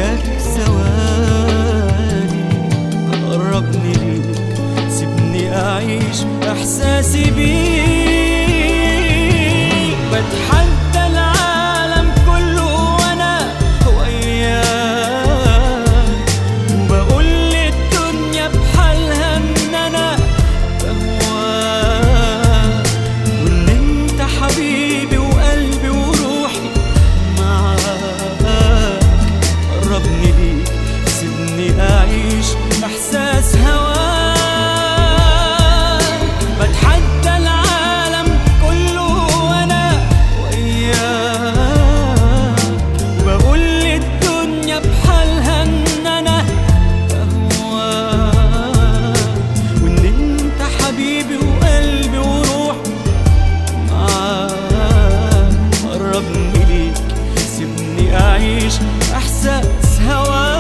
وياك ثواني قربني ليك سيبني أعيش إحساسي بيك بتحدى العالم كله وأنا وياك وبقول للدنيا بحالها إن أنا بهواك وإن أنت حبيبي وقلبي وروحي معاك قربني ليك سيبني أعيش إحساس هواك بتحدى العالم كله وأنا وياك وبقول للدنيا بحالها إن أنا بهواك وإن أنت حبيبي وقلبي وروحي معاك قربني ليك سيبني أعيش إحساس هواك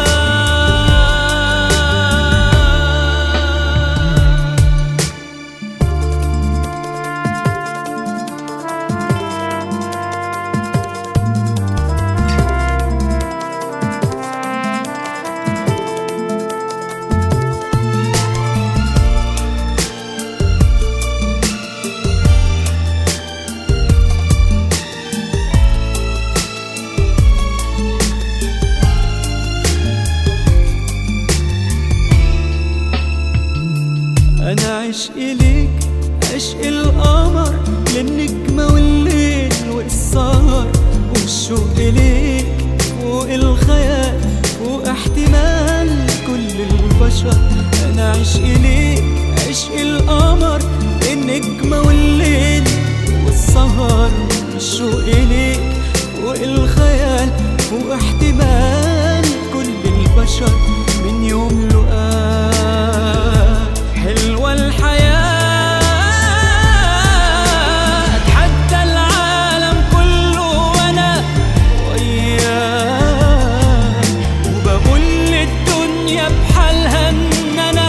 أنا عشق ليك عشق القمر للنجمة والليل والسهر والشوق ليك فوق الخيال فوق احتمال كل البشر أنا عشق ليك عشق القمر للنجمة والليل والسهر والشوق ليك فوق الخيال فوق احتمال كل البشر من يوم لقاك حلوة الحياة أتحدى العالم كله وأنا وياك وبقول للدنيا بحالها إن أنا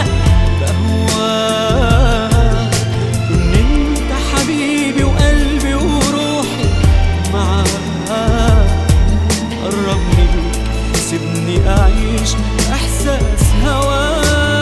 بهواك وإن أنت حبيبي وقلبي وروحي معاك قربني ليك سيبني أعيش إحساس هواك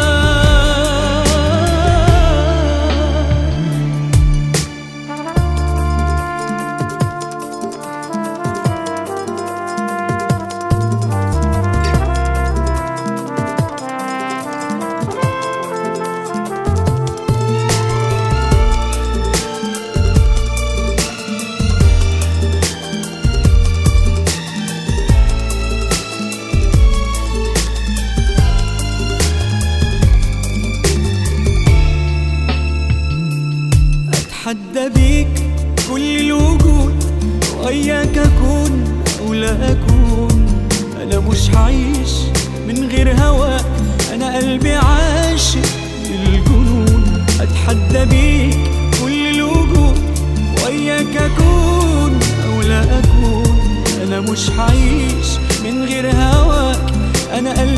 أتحدى بيك كل الوجود وإياك أكون أو لا أكون أنا مش هعيش من غير هواك أنا قلبي عاشق للجنون أتحدى بيك كل الوجود وإياك أكون أو لا أكون أنا مش هعيش من غير هواك أنا قلبي